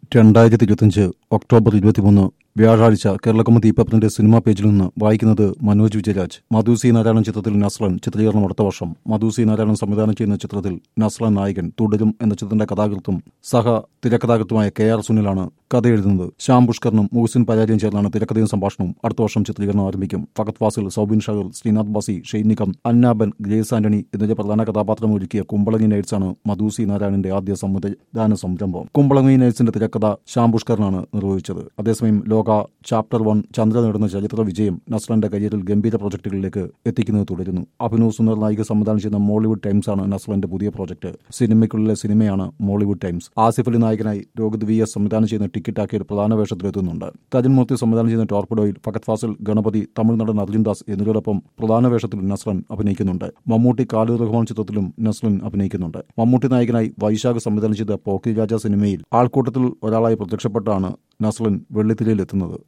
രണ്ടായിരത്തി ഇരുപത്തിയഞ്ച് ഒക്ടോബർ ഇരുപത്തിമൂന്ന് വ്യാഴാഴ്ച കേരളകൗമുദി പേപ്പറിന്റെ സിനിമാ പേജിൽ നിന്ന് വായിക്കുന്നത് മനോജ് വിജയരാജ് മധു സി നാരായണൻ ചിത്രത്തിൽ നസ്ലൻ ചിത്രീകരണം അടുത്ത വർഷം മധു സി നാരായണൻ സംവിധാനം ചെയ്യുന്ന ചിത്രത്തിൽ നസ്ലൻ നായകൻ തുടരും എന്ന ചിത്രത്തിന്റെ കഥാകൃത്തും സഹ തിരക്കഥാകൃത്തുമായ കെ ആർ സുനിലാണ് കഥ എഴുതുന്നത് ശ്യാം പുഷ്കറിനും മുഹസിൻ പരാജയം ചേർന്നാണ് തിരക്കഥയും സംഭാഷണവും അടുത്ത വർഷം ചിത്രീകരണം ആരംഭിക്കും ഫഗത് ഫാസിൽ സൗബിൻ ഷഹർ ശ്രീനാഥ് ബാസി ഷെയ്ൻ നിക്കം അന്നാബൻ ഗ്രേസ് ആന്റണി എന്നിവരെ പ്രധാന കഥാപാത്രം ഒരുക്കിയ കുമ്പളങ്ങി നൈറ്റ്സാണ് മധു സി നാരായണന്റെ ആദ്യ സംവിധാന സംരംഭം കുമ്പളങ്ങി നൈറ്റ്സിന്റെ തിരക്കഥ ശ്യാം പുഷ്കറിനാണ് നിർവഹിച്ചത് അതേസമയം ലോക ചാപ്റ്റർ വൺ ചന്ദ്ര നേടുന്ന ചരിത്ര വിജയം നസ്ലന്റെ കരിയറിൽ ഗംഭീര പ്രൊജക്ടുകളിലേക്ക് എത്തിക്കുന്നത് തുടരുന്നു അഭിനവ് സുന്ദർ നായിക സംവിധാനം ചെയ്യുന്ന മോളിവുഡ് ടൈംസ് ആണ് നസ്ലന്റെ പുതിയ പ്രോജക്ട് സിനിമയ്ക്കുള്ളിലെ സിനിമയാണ് മോളിവുഡ് ടൈംസ് ആസിഫ് അലി നായകനായി രോഹിത് വി എസ് സംവിധാനം ചെയ്യുന്ന ടിക്കറ്റ് ആക്കിയ പ്രധാന വേഷത്തിലെത്തുന്നുണ്ട് തജൻ മൂർത്തി സംവിധാനം ചെയ്യുന്ന ടോർപിഡോയിൽ ഫഗത് ഫാസിൽ ഗണപതി തമിഴ് നടൻ അർജുൻ ദാസ് എന്നിവരോടൊപ്പം പ്രധാന വേഷത്തിൽ നസ്ലൻ അഭിനയിക്കുന്നുണ്ട് മമ്മൂട്ടി കാലു റഹ്മാൻ ചിത്രത്തിലും നസ്ലൻ അഭിനയിക്കുന്നുണ്ട് മമ്മൂട്ടി നായകനായി വൈശാഖ് സംവിധാനം ചെയ്ത പോക്കി രാജ സിനിമയിൽ ആൾക്കൂട്ടത്തിൽ ഒരാളായി പ്രത്യക്ഷപ്പെട്ടാണ് നസ്ലൻ വെള്ളിത്തിരയിലെത്തുന്നത്